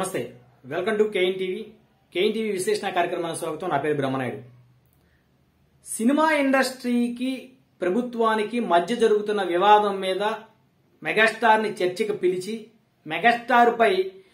నమస్తే welcome to KN TV KN TV విశ్లేషణ కార్యక్రమానికి స్వాగతం నా పేరు బ్రహ్మనాయుడు సినిమా ఇండస్ట్రీకి ప్రభుత్వానికి మధ్య జరుగుతున్న వివాదం మీద మెగాస్టార్ ని చర్చకు పిలిచి మెగాస్టార్ పై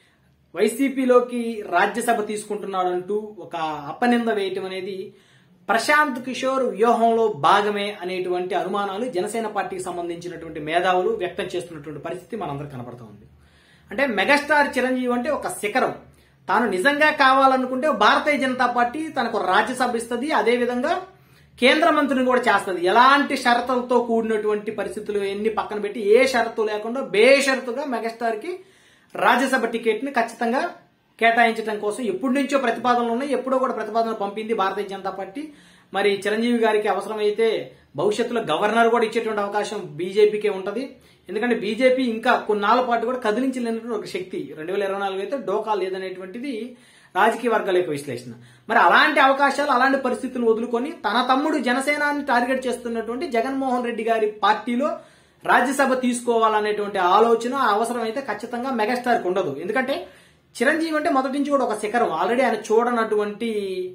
వైసీపీలోకి రాజ్యసభ తీసుకుంటున్నాడంటూ ఒక అపనింద వేయటం అనేది ప్రశాంత్ కిషోర్ వ్యూహంలో భాగమే అనేటువంటి అనుమానాలు జనసేన పార్టీకి సంబంధించినటువంటి మేధావులు వ్యక్తం చేస్తున్నటువంటి పరిస్థితి మనందరికి కనపడుతూ ఉంది అంటే మెగాస్టార్ చిరంజీవి అంటే ఒక శిఖరం తాను నిజంగా కావాలనుకుంటే భారతీయ జనతా పార్టీ తనకు రాజ్యసభ ఇస్తుంది అదేవిధంగా కేంద్ర మంత్రిని కూడా చేస్తుంది ఎలాంటి షరతులతో కూడినటువంటి పరిస్థితులు ఎన్ని పక్కన పెట్టి ఏ షరతు లేకుండా బేషరతుగా మెగాస్టార్ కి రాజ్యసభ టికెట్ ని ఖచ్చితంగా కేటాయించడం కోసం ఎప్పటి నుంచో ప్రతిపాదనలు ఉన్నాయి ఎప్పుడో కూడా ప్రతిపాదనలు పంపింది భారతీయ జనతా పార్టీ మరి చిరంజీవి గారికి అవసరమైతే భవిష్యత్తులో గవర్నర్ కూడా ఇచ్చేటువంటి అవకాశం బీజేపీకే ఉంటది ఎందుకంటే బీజేపీ ఇంకా కొన్నాళ్ళ పాటు కూడా కదిలించలేనటువంటి ఒక శక్తి రెండు వేల ఇరవై నాలుగు అయితే డోకా లేదనేటువంటిది రాజకీయ వర్గాల యొక్క విశ్లేషణ మరి అలాంటి అవకాశాలు అలాంటి పరిస్థితులు వదులుకొని తన తమ్ముడు జనసేనాన్ని టార్గెట్ చేస్తున్నటువంటి జగన్మోహన్ రెడ్డి గారి పార్టీలో రాజ్యసభ తీసుకోవాలనేటువంటి ఆలోచన అవసరం అయితే ఖచ్చితంగా మెగాస్టార్కి ఉండదు ఎందుకంటే చిరంజీవి అంటే మొదటి నుంచి కూడా ఒక శిఖరం ఆల్రెడీ ఆయన చూడనటువంటి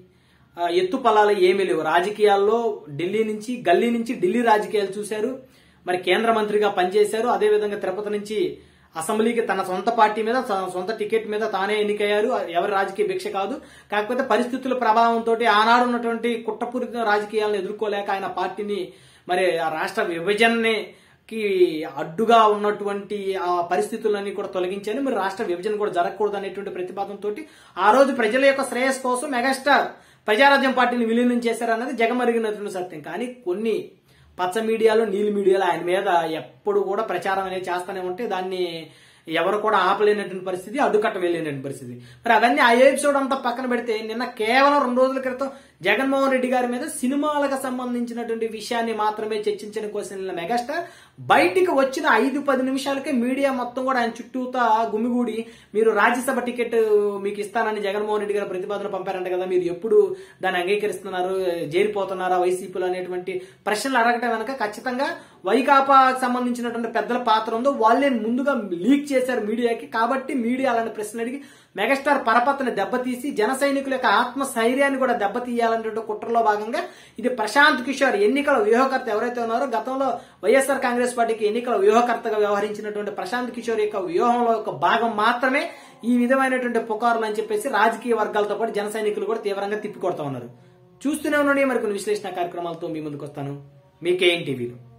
ఆ, ఎత్తు పొలాలు ఏమీ లేవు రాజకీయాల్లో ఢిల్లీ నుంచి గల్లీ నుంచి ఢిల్లీ రాజకీయాలు చూశారు మరి కేంద్ర మంత్రిగా పనిచేశారు అదేవిధంగా తిరుపతి నుంచి అసెంబ్లీకి తన సొంత పార్టీ మీద తన సొంత టికెట్ మీద తానే ఎన్నికయ్యారు ఎవరి రాజకీయ భిక్ష కాదు కాకపోతే పరిస్థితుల ప్రభావంతో ఆనాడు ఉన్నటువంటి కుట్రపూరిత రాజకీయాలను ఎదుర్కోలేక ఆయన పార్టీని మరి ఆ రాష్ట్ర విభజనని కి అడ్డుగా ఉన్నటువంటి ఆ పరిస్థితులన్నీ కూడా తొలగించాలి మరి రాష్ట్ర విభజన కూడా జరగకూడదు అనేటువంటి ప్రతిపాదనతో ఆ రోజు ప్రజల యొక్క శ్రేయస్ కోసం మెగాస్టార్ ప్రజారాజ్యం పార్టీని విలీనం చేశారన్నది జగమరిగినటువంటి సత్యం కానీ కొన్ని పచ్చ మీడియాలో నీలి మీడియాలో ఆయన మీద ఎప్పుడు కూడా ప్రచారం అనేది చేస్తూనే ఉంటే దాన్ని ఎవరు కూడా ఆపలేనటువంటి పరిస్థితి అడ్డుకట్ట వెళ్ళలేనటువంటి పరిస్థితి మరి అవన్నీ ఆ ఎపిసోడ్ అంతా పక్కన పెడితే నిన్న కేవలం రెండు రోజుల క్రితం జగన్మోహన్ రెడ్డి గారి మీద సినిమాలకు సంబంధించినటువంటి విషయాన్ని మాత్రమే చర్చించడం కోసం వెళ్ళిన మెగాస్టార్ బయటికి వచ్చిన ఐదు పది నిమిషాలకే మీడియా మొత్తం కూడా ఆయన చుట్టూతా గుమిగూడి మీరు రాజ్యసభ టికెట్ మీకు ఇస్తానని జగన్మోహన్ రెడ్డి గారు ప్రతిపాదన పంపారంట కదా మీరు ఎప్పుడు దాన్ని అంగీకరిస్తున్నారు చేరిపోతున్నారా వైసీపీలో అనేటువంటి ప్రశ్నలు అడగటం వెనక ఖచ్చితంగా వైకాపాకు సంబంధించినటువంటి పెద్దల పాత్ర ఉందో వాళ్ళే ముందుగా లీక్ చేశారు మీడియాకి కాబట్టి మీడియా అలాంటి ప్రశ్నలు అడిగి మెగాస్టార్ పరపతిని దెబ్బతీసి జన సైనికుల యొక్క ఆత్మస్థైర్యాన్ని కూడా దెబ్బతీయాలనే కుట్రలో భాగంగా ఇది ప్రశాంత్ కిషోర్ ఎన్నికల వ్యూహకర్త ఎవరైతే ఉన్నారో గతంలో వైఎస్ఆర్ కాంగ్రెస్ పార్టీకి ఎన్నికల వ్యూహకర్తగా వ్యవహరించినటువంటి ప్రశాంత్ కిషోర్ యొక్క వ్యూహంలో ఒక భాగం మాత్రమే ఈ విధమైనటువంటి పుకారులు అని చెప్పేసి రాజకీయ వర్గాలతో పాటు జన సైనికులు కూడా తీవ్రంగా తిప్పికొడతా ఉన్నారు చూస్తూనే ఉండండి మరికొన్ని విశ్లేషణ కార్యక్రమాలతో మీ ముందుకు వస్తాను మీ కేఎన్ టీవీలో